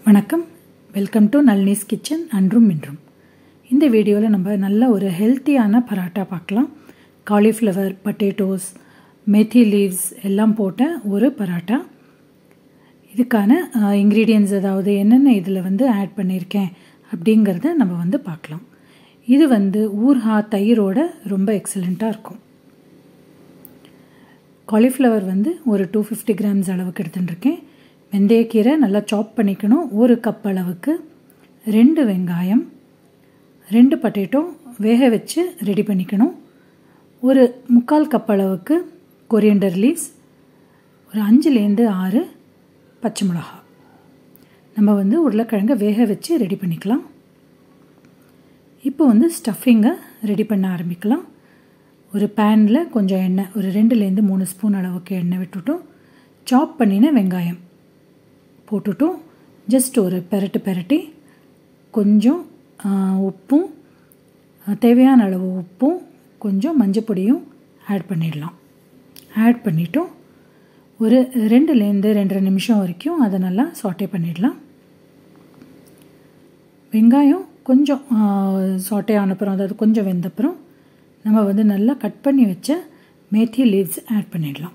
வணக்கம் welcome to Nalini's kitchen அன்றும் இன்றும் இந்த வீடியோவில் நம்ம நல்ல ஒரு ஹெல்த்தியான பராட்டா பார்க்கலாம் காலிஃப்ளவர் பட்டேட்டோஸ் மெத்தி லீவ்ஸ் எல்லாம் போட்ட ஒரு பராட்டா இதுக்கான இன்க்ரீடியன்ஸ் அதாவது என்னென்ன இதில் வந்து ஆட் பண்ணியிருக்கேன் அப்படிங்கிறத நம்ம வந்து பார்க்கலாம் இது வந்து ஊர்ஹா தயிரோட ரொம்ப எக்ஸலண்ட்டாக இருக்கும் காலிஃப்ளவர் வந்து ஒரு டூ ஃபிஃப்டி கிராம்ஸ் அளவுக்கு எடுத்துட்டுருக்கேன் வெந்தயக்கீரை நல்லா சாப் பண்ணிக்கணும் ஒரு கப் அளவுக்கு ரெண்டு வெங்காயம் ரெண்டு பட்டேட்டோ வேக வச்சு ரெடி பண்ணிக்கணும் ஒரு முக்கால் கப் அளவுக்கு கொரியண்டர் லீவ்ஸ் ஒரு அஞ்சுலேருந்து ஆறு பச்சை மிளகா நம்ம வந்து உருளைக்கிழங்க வேக வச்சு ரெடி பண்ணிக்கலாம் இப்போ வந்து ஸ்டஃபிங்கை ரெடி பண்ண ஆரம்பிக்கலாம் ஒரு பேனில் கொஞ்சம் எண்ணெய் ஒரு ரெண்டுலேருந்து மூணு ஸ்பூன் அளவுக்கு எண்ணெய் விட்டுட்டும் சாப் பண்ணின வெங்காயம் போட்டுட்டும் ஜஸ்ட் ஒரு பெரட்டு பெரட்டி கொஞ்சம் உப்பும் தேவையான அளவு உப்பும் கொஞ்சம் மஞ்சப்பொடியும் ஆட் பண்ணிடலாம் ஆட் பண்ணிவிட்டும் ஒரு ரெண்டுலேருந்து ரெண்டரை நிமிஷம் வரைக்கும் அதை நல்லா சாட்டே பண்ணிடலாம் வெங்காயம் கொஞ்சம் சாட்டே ஆனப்புறம் அதாவது கொஞ்சம் வெந்தப்புறம் நம்ம வந்து நல்லா கட் பண்ணி வச்ச மேத்தி லீவ்ஸ் ஆட் பண்ணிடலாம்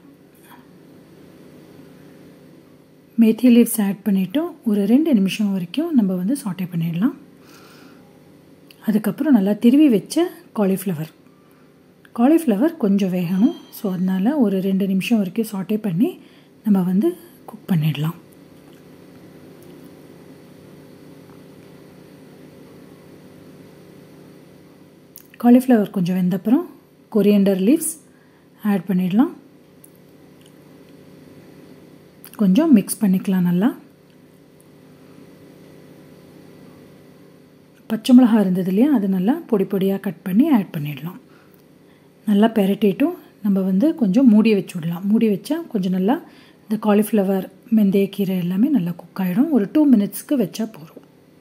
மேத்தி லீவ்ஸ் ஆட் பண்ணிவிட்டோம் ஒரு ரெண்டு நிமிஷம் வரைக்கும் நம்ம வந்து சாட்டே பண்ணிடலாம் அதுக்கப்புறம் நல்லா திருவி வச்ச காலிஃப்ளவர் காலிஃப்ளவர் கொஞ்சம் வேகணும் ஸோ அதனால் ஒரு ரெண்டு நிமிஷம் வரைக்கும் சாட்டே பண்ணி நம்ம வந்து குக் பண்ணிடலாம் காலிஃப்ளவர் கொஞ்சம் வெந்தப்புறம் கொரியண்டர் லீவ்ஸ் ஆட் பண்ணிடலாம் கொஞ்சம் மிக்ஸ் பண்ணிக்கலாம் நல்லா பச்சை மிளகா இருந்தது இல்லையா அது நல்லா பொடி பொடியாக கட் பண்ணி ஆட் பண்ணிடலாம் நல்லா பெரட்டிட்டும் நம்ம வந்து கொஞ்சம் மூடி வச்சு விடலாம் மூடி வச்சா கொஞ்சம் நல்லா இந்த காலிஃப்ளவர் வெந்தயக்கீரை எல்லாமே நல்லா குக் ஆகிடும் ஒரு டூ மினிட்ஸ்க்கு வச்சா போதும்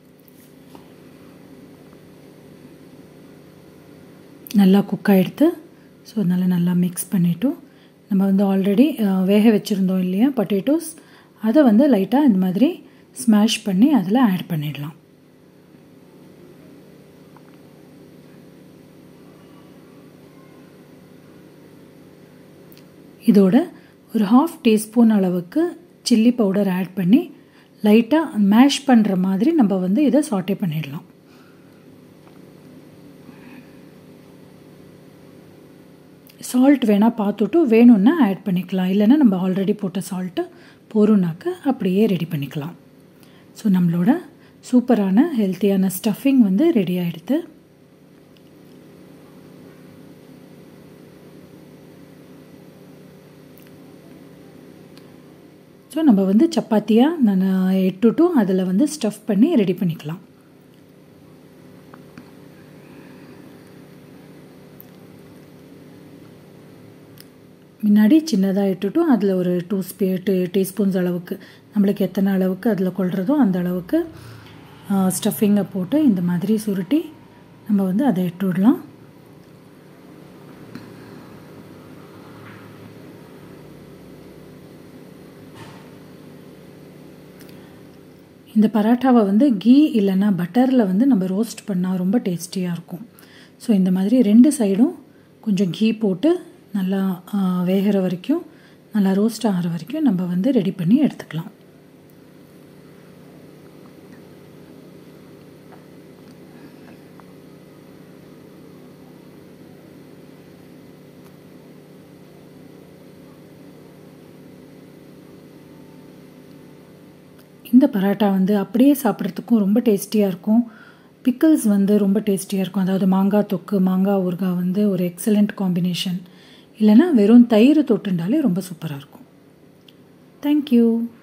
நல்லா குக் ஆகிடுத்து ஸோ அதனால் நல்லா மிக்ஸ் பண்ணிவிட்டும் நம்ம வந்து ஆல்ரெடி வேக வச்சுருந்தோம் இல்லையா பொட்டேட்டோஸ் அதை வந்து லைட்டாக இந்த மாதிரி ஸ்மாஷ் பண்ணி அதில் ஆட் பண்ணிடலாம் இதோட ஒரு ஹாஃப் டீஸ்பூன் அளவுக்கு சில்லி பவுடர் ஆட் பண்ணி லைட்டாக மேஷ் பண்ணுற மாதிரி நம்ம வந்து இதை சாட்டே பண்ணிடலாம் சால்ட் வேணால் பார்த்துட்டு வேணும்னா ஆட் பண்ணிக்கலாம் இல்லைன்னா நம்ம ஆல்ரெடி போட்ட சால்ட்டு போரும்னாக்க அப்படியே ரெடி பண்ணிக்கலாம் ஸோ நம்மளோட சூப்பரான ஹெல்த்தியான ஸ்டஃபிங் வந்து ரெடி ஆகிடுது ஸோ நம்ம வந்து சப்பாத்தியாக நான் எட்டுட்டும் அதில் வந்து ஸ்டஃப் பண்ணி ரெடி பண்ணிக்கலாம் முன்னாடி சின்னதாக இட்டுட்டும் அதில் ஒரு டூ ஸ்பீ டூ டீஸ்பூன்ஸ் அளவுக்கு நம்மளுக்கு எத்தனை அளவுக்கு அதில் கொள்கிறதோ அந்த அளவுக்கு ஸ்டஃபிங்கை போட்டு இந்த மாதிரி சுருட்டி நம்ம வந்து அதை இட்டு விடலாம் இந்த பராட்டாவை வந்து கீ இல்லைன்னா பட்டரில் வந்து நம்ம ரோஸ்ட் பண்ணால் ரொம்ப டேஸ்டியாக இருக்கும் ஸோ இந்த மாதிரி ரெண்டு சைடும் கொஞ்சம் கீ போட்டு நல்லா வேகிற வரைக்கும் நல்லா ரோஸ்ட் ஆகிற வரைக்கும் நம்ம வந்து ரெடி பண்ணி எடுத்துக்கலாம் இந்த பரோட்டா வந்து அப்படியே சாப்பிட்றதுக்கும் ரொம்ப டேஸ்டியாக இருக்கும் பிக்கிள்ஸ் வந்து ரொம்ப டேஸ்டியாக இருக்கும் அதாவது மாங்காய் தொக்கு மாங்காய் ஊறுகாய் வந்து ஒரு எக்ஸலண்ட் காம்பினேஷன் இல்லைனா வெறும் தயிர் தொட்டுண்டாலே ரொம்ப சூப்பராக இருக்கும் தேங்க்யூ